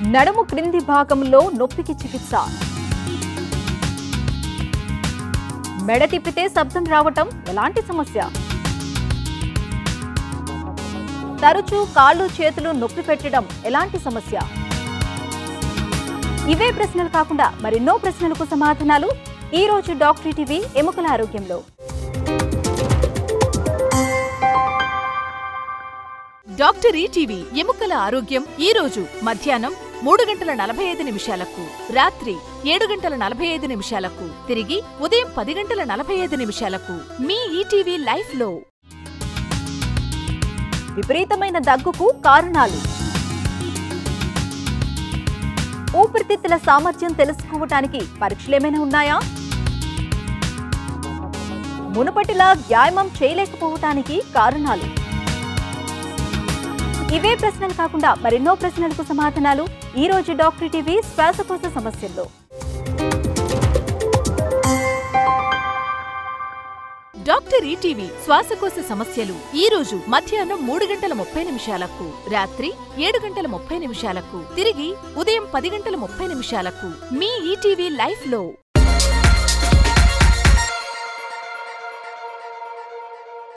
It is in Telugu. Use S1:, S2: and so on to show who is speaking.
S1: నడుము క్రింది భాగంలో నొప్పికి చికిత్స మెడ తిప్పితే శబ్దం రావటం ఎలాంటి సమస్య తరచూ కాళ్ళు చేతులు నొప్పి పెట్టడం ఎలాంటి సమస్య ఇవే ప్రశ్నలు కాకుండా మరెన్నో ప్రశ్నలకు సమాధానాలు ఈ రోజు డాక్టర్ టీవీ ఎముకల ఆరోగ్యంలో
S2: డాక్టర్ ఈటీవీ ఎముకల ఆరోగ్యం ఈ రోజు మధ్యాహ్నం మూడు గంటల నలభై ఐదు నిమిషాలకు రాత్రి ఏడు గంటల నలభై ఐదు నిమిషాలకు తిరిగి ఉదయం పది గంటల నలభై ఐదు నిమిషాలకు మీ ఈటీవీ లైఫ్ లో
S1: విపరీతమైన దగ్గుకు కారణాలు ఊపిరితిత్తుల సామర్థ్యం తెలుసుకోవటానికి పరీక్షలేమైనా ఉన్నాయా మునుపటిలా వ్యాయామం చేయలేకపోవటానికి కారణాలు ఇవే ప్రశ్నలు కాకుండా మరెన్నో ప్రశ్నలకు సమాధానాలు ఈ రోజు డాక్టర్ టీవీ శ్వాసకోశ సమస్యల్లో
S2: డాక్టర్ ఈటీవీ శ్వాసకోశ సమస్యలు ఈ రోజు మధ్యాహ్నం మూడు గంటల ముప్పై నిమిషాలకు రాత్రి ఏడు గంటల ముప్పై నిమిషాలకు తిరిగి ఉదయం పది గంటల ముప్పై నిమిషాలకు మీ ఈటీవీ లైఫ్ లో